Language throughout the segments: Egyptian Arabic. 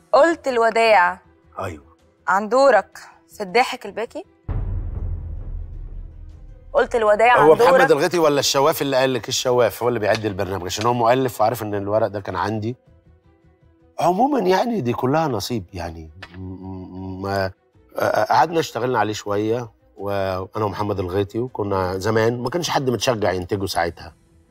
قلت الوداع ايوه عن دورك في الضاحك الباكي قلت الوداع هو عن دورك محمد الغيطي ولا الشواف اللي قال لك الشواف هو اللي بيعد البرنامج عشان هو مؤلف وعارف ان الورق ده كان عندي عموما يعني دي كلها نصيب يعني م- م- ما آه، قعدنا اشتغلنا عليه شويه وانا ومحمد الغيطي وكنا زمان ما كانش حد متشجع ينتجه ساعتها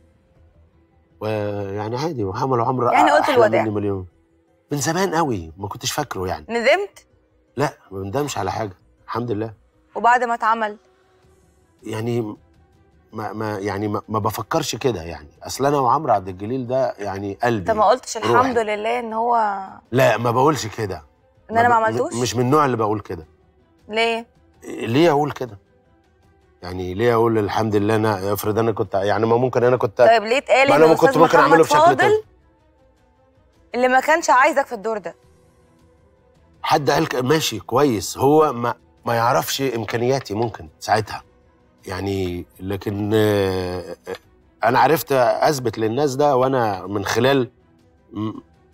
ويعني عادي وعملوا عمرو يعني قلت أحلى الوداع. مني مليون من زمان قوي ما كنتش فاكره يعني ندمت لا ما بندمش على حاجه الحمد لله وبعد ما اتعمل يعني ما ما يعني ما, ما بفكرش كده يعني اصل انا وعمرو عبد الجليل ده يعني قلبي انت ما قلتش روحي. الحمد لله ان هو لا ما بقولش كده ان انا ما ب- عملتوش مش من النوع اللي بقول كده ليه ليه اقول كده يعني ليه اقول الحمد لله انا افرض انا كنت يعني ما ممكن انا كنت طيب ليه اتقال ما ان أنا كنت استاذ ممكن محمد أعمله بشكل فاضل تاني. اللي ما كانش عايزك في الدور ده حد قال ك- ماشي كويس هو ما ما يعرفش امكانياتي ممكن ساعتها يعني لكن آه، آه، انا عرفت اثبت للناس ده وانا من خلال م-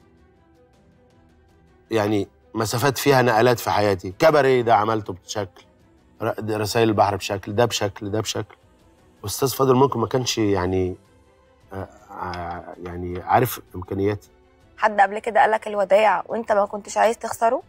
يعني مسافات فيها نقلات في حياتي كباريه ده عملته بشكل ر- رسائل البحر بشكل ده بشكل ده بشكل استاذ فاضل ممكن ما كانش يعني آه، آه، يعني عارف امكانياتي حد قبل كده قالك الوداع وانت ما كنتش عايز تخسره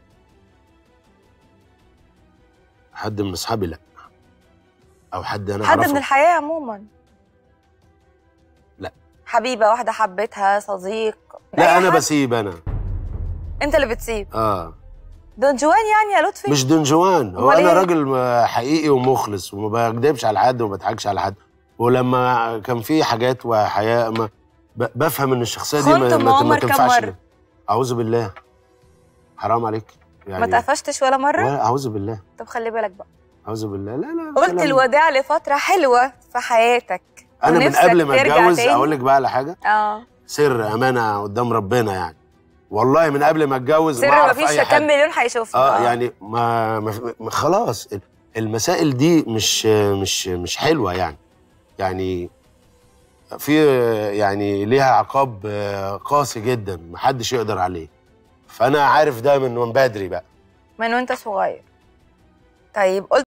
حد من اصحابي لا او حد انا حد أعرفه. من الحياه عموما لا. حبيبه واحده حبيتها صديق لا أي انا حد. بسيب انا انت اللي بتسيب اه دون جوان يعني يا لطفي مش دون جوان هو أمال انا إيه؟ راجل آه، حقيقي ومخلص وما بكدبش على حد وما بضحكش على حد ولما كان في حاجات وحياة ما ب- بفهم ان الشخصيه دي خنت ما, أم ما, عمر ما كام تنفعش مرة؟ اعوذ بالله حرام عليك ما يعني اتقفشتش ولا مره ولا- اعوذ بالله طب خلي بالك بقى اعوذ بالله لا لا قلت الكلام- الوداع لفتره حلوه في حياتك انا من ونفسك قبل ما ترجع اتجوز تاني؟ اقول لك بقى على حاجه اه سر امانه قدام ربنا يعني والله من قبل ما اتجوز سر أعرف مفيش أي كام حد. مليون هيشوفني اه يعني ما, ما ما- خلاص المسائل دي مش مش مش حلوه يعني يعني في يعني ليها عقاب آه، قاسي جدا محدش يقدر عليه فانا عارف ده من من بدري بقى من وانت صغير طيب قلت